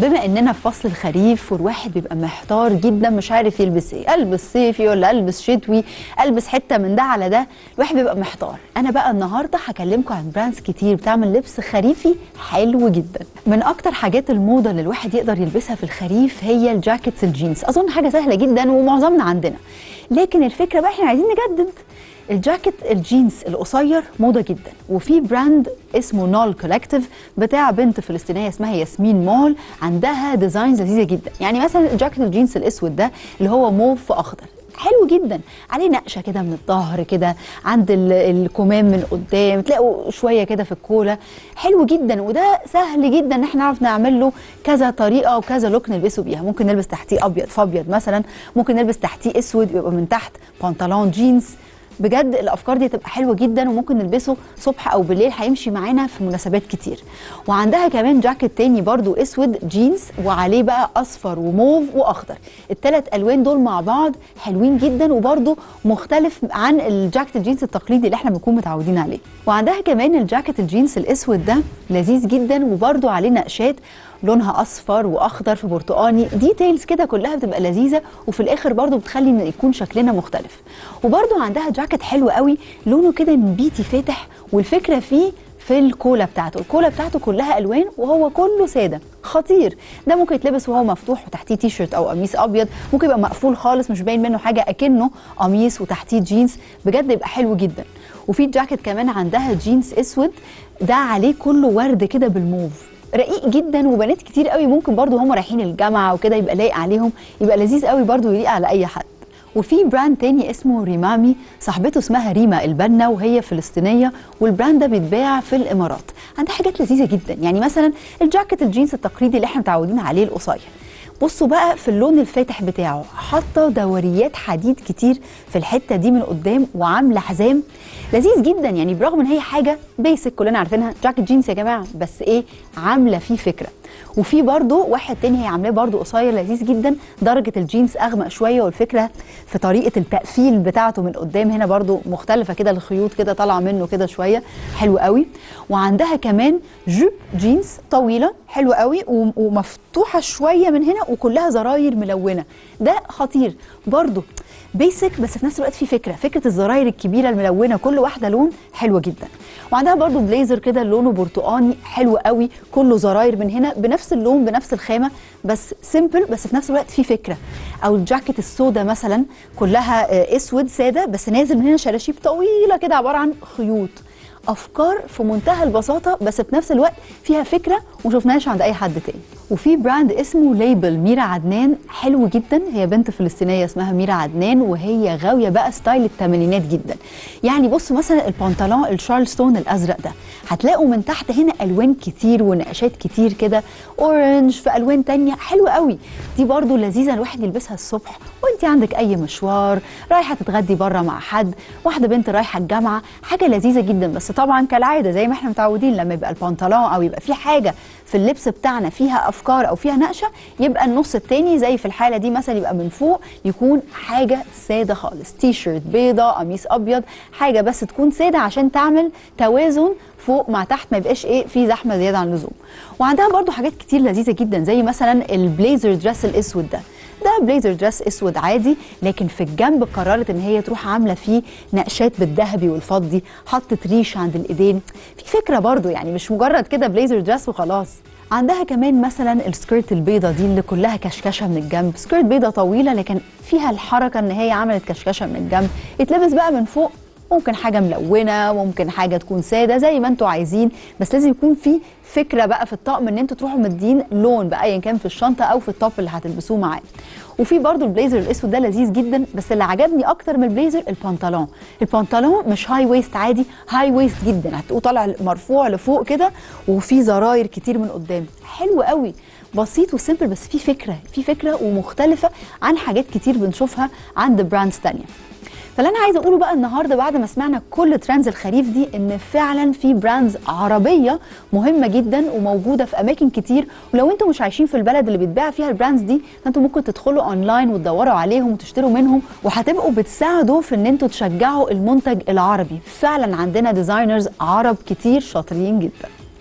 بما اننا في فصل الخريف والواحد بيبقى محتار جدا مش عارف يلبس ايه البس صيفي ولا البس شتوي البس حته من ده على ده الواحد بيبقى محتار انا بقى النهارده هكلمكم عن براندز كتير بتعمل لبس خريفي حلو جدا من اكتر حاجات الموضه اللي الواحد يقدر يلبسها في الخريف هي الجاكيتس الجينز اظن حاجه سهله جدا ومعظمنا عندنا لكن الفكره بقى احنا عايزين نجدد الجاكيت الجينز القصير موضه جدا وفي براند اسمه نول كولكتيف بتاع بنت فلسطينيه اسمها ياسمين مول عندها ديزاينز لذيذه جدا يعني مثلا الجاكيت الجينز الاسود ده اللي هو موف في اخضر حلو جدا عليه نقشه كده من الظهر كده عند ال- الكمام من قدام تلاقوا شويه كده في الكولا حلو جدا وده سهل جدا ان احنا نعرف نعمل له كذا طريقه وكذا لوك نلبسه بيها ممكن نلبس تحتيه ابيض فابيض مثلا ممكن نلبس تحتيه اسود يبقى من تحت بنطلون جينز بجد الافكار دي تبقى حلوه جدا وممكن نلبسه صبح او بالليل هيمشي معانا في مناسبات كتير وعندها كمان جاكيت تاني برضو اسود جينز وعليه بقى اصفر وموف واخضر الثلاث الوان دول مع بعض حلوين جدا وبرضو مختلف عن الجاكيت الجينز التقليدي اللي احنا بنكون متعودين عليه وعندها كمان الجاكيت الجينز الاسود ده لذيذ جدا وبرضو عليه نقشات لونها اصفر واخضر في برتقاني ديتيلز كده كلها بتبقى لذيذه وفي الاخر برضو بتخلي ان يكون شكلنا مختلف وبرضو عندها جاكيت حلو قوي لونه كده نبيتي فاتح والفكره فيه في الكولا بتاعته الكولا بتاعته كلها الوان وهو كله ساده خطير ده ممكن يتلبس وهو مفتوح وتحتيه تي شيرت او قميص ابيض ممكن يبقى مقفول خالص مش باين منه حاجه اكنه قميص وتحتيه جينز بجد يبقى حلو جدا وفي جاكيت كمان عندها جينز اسود ده عليه كله ورد كده بالموف رقيق جدا وبنات كتير قوي ممكن برضو هم رايحين الجامعه وكده يبقى لايق عليهم يبقى لذيذ قوي برضو يليق على اي حد وفي براند تاني اسمه ريمامي صاحبته اسمها ريما البنا وهي فلسطينيه والبراند ده بيتباع في الامارات عندها حاجات لذيذه جدا يعني مثلا الجاكيت الجينز التقليدي اللي احنا متعودين عليه القصير بصوا بقى في اللون الفاتح بتاعه حاطه دوريات حديد كتير في الحته دي من قدام وعامله حزام لذيذ جدا يعني برغم ان هي حاجه بيسك كلنا عارفينها جاكيت جينز يا جماعه بس ايه عامله فيه فكره وفي برضو واحد تاني هي عاملاه برضو قصير لذيذ جدا درجه الجينز اغمق شويه والفكره في طريقه التقفيل بتاعته من قدام هنا برضو مختلفه كده الخيوط كده طالعه منه كده شويه حلو قوي وعندها كمان جوب جينز طويله حلوه قوي وم- ومفتوحه شويه من هنا وكلها زراير ملونه ده خطير برضو بيسك بس في نفس الوقت في فكره فكره الزراير الكبيره الملونه كل واحده لون حلوه جدا وعندها برضو بليزر كده لونه برتقاني حلو قوي كله زراير من هنا بنفس اللون بنفس الخامه بس سيمبل بس في نفس الوقت في فكره او الجاكيت السودا مثلا كلها آه، اسود ساده بس نازل من هنا شراشيب طويله كده عباره عن خيوط افكار في منتهى البساطه بس في نفس الوقت فيها فكره وما شفناهاش عند اي حد تاني وفي براند اسمه ليبل ميرا عدنان حلو جدا هي بنت فلسطينيه اسمها ميرا عدنان وهي غاويه بقى ستايل الثمانينات جدا يعني بصوا مثلا البنطلون الشارلستون الازرق ده هتلاقوا من تحت هنا الوان كتير ونقشات كتير كده اورنج في الوان تانية حلوه قوي دي برضو لذيذه الواحد يلبسها الصبح وانت عندك اي مشوار رايحه تتغدي بره مع حد واحده بنت رايحه الجامعه حاجه لذيذه جدا بس طبعا كالعاده زي ما احنا متعودين لما يبقى البنطلون او يبقى في حاجه في اللبس بتاعنا فيها افكار او فيها نقشه يبقى النص التاني زي في الحاله دي مثلا يبقى من فوق يكون حاجه ساده خالص تي شيرت بيضه قميص ابيض حاجه بس تكون ساده عشان تعمل توازن فوق مع تحت ما يبقاش ايه في زحمه زياده عن اللزوم وعندها برضو حاجات كتير لذيذه جدا زي مثلا البليزر دريس الاسود ده ده بليزر دريس اسود عادي لكن في الجنب قررت ان هي تروح عامله فيه نقشات بالذهبي والفضي حطت ريش عند الايدين في فكره برضو يعني مش مجرد كده بليزر دريس وخلاص عندها كمان مثلا السكيرت البيضه دي اللي كلها كشكشه من الجنب سكيرت بيضه طويله لكن فيها الحركه ان هي عملت كشكشه من الجنب يتلبس بقى من فوق ممكن حاجه ملونه ممكن حاجه تكون ساده زي ما انتوا عايزين بس لازم يكون في فكره بقى في الطقم ان انتوا تروحوا مدين لون بقى ايا كان في الشنطه او في التوب اللي هتلبسوه معاه وفي برضو البليزر الاسود ده لذيذ جدا بس اللي عجبني اكتر من البليزر البنطلون البنطلون مش هاي ويست عادي هاي ويست جدا هتلاقوه طالع مرفوع لفوق كده وفي زراير كتير من قدام حلو قوي بسيط وسيمبل بس في فكره في فكره ومختلفه عن حاجات كتير بنشوفها عند براندز تانية فاللي انا عايزه اقوله بقى النهارده بعد ما سمعنا كل ترندز الخريف دي ان فعلا في براندز عربيه مهمه جدا وموجوده في اماكن كتير ولو انتم مش عايشين في البلد اللي بيتباع فيها البراندز دي فانتم ممكن تدخلوا اونلاين وتدوروا عليهم وتشتروا منهم وهتبقوا بتساعدوا في ان انتم تشجعوا المنتج العربي فعلا عندنا ديزاينرز عرب كتير شاطرين جدا